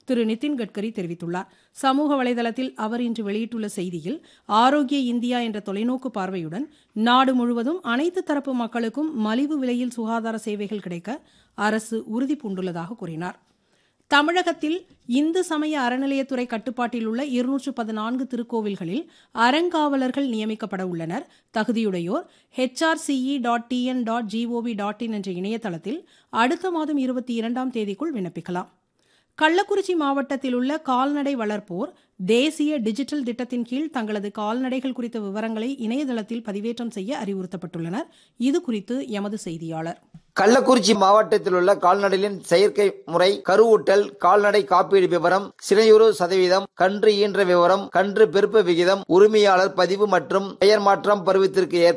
திரு நிதின் கட்கரி தெரிவித்துள்ளார் சமூக வலைதளத்தில் அவர் இன்று வெளியிட்டுள்ள செய்தியில் ஆரோக்கிய இந்தியா என்ற தொலைநோக்கு பார்வையுடன் நாடு முழுவதும் அனைத்து தரப்பு மக்களுக்கும் மலிவு விலையில் சுகாதார சேவைகள் கிடைக்க அரசு உறுதி பூண்டுள்ளதாக கூறினார் தமிழகத்தில் இந்து சமய அறநிலையத்துறை கட்டுப்பாட்டில் உள்ள இருநூற்று பதினான்கு திருக்கோவில்களில் அறங்காவலர்கள் நியமிக்கப்பட உள்ளனர் தகுதியுடையோர் HRCE dot TN dot GOV dot in என்ற இணையதளத்தில் அடுத்த மாதம் இருபத்தி இரண்டாம் தேதிக்குள் விண்ணப்பிக்கலாம் கள்ளக்குறிச்சி மாவட்டத்தில் உள்ள கால்நடை வளர்ப்போர் தேசிய டிஜிட்டல் திட்டத்தின் கீழ் தங்களது கால்நடைகள் குறித்த விவரங்களை இணையதளத்தில் பதிவேற்றம் செய்ய அறிவுறுத்தப்பட்டுள்ளனர் இது குறித்து எமது செய்தியாளர் கள்ளக்குறிச்சி மாவட்டத்தில் உள்ள கால்நடைகளின் செயற்கை முறை கருவூட்டல் கால்நடை காப்பீடு விவரம் சினையுறு சதவீதம் கன்று ஈன்ற விவரம் கன்று பெருப்ப விகிதம் உரிமையாளர் பதிவு மற்றும் பெயர் மாற்றம் பருவத்திற்கு ஏற்ப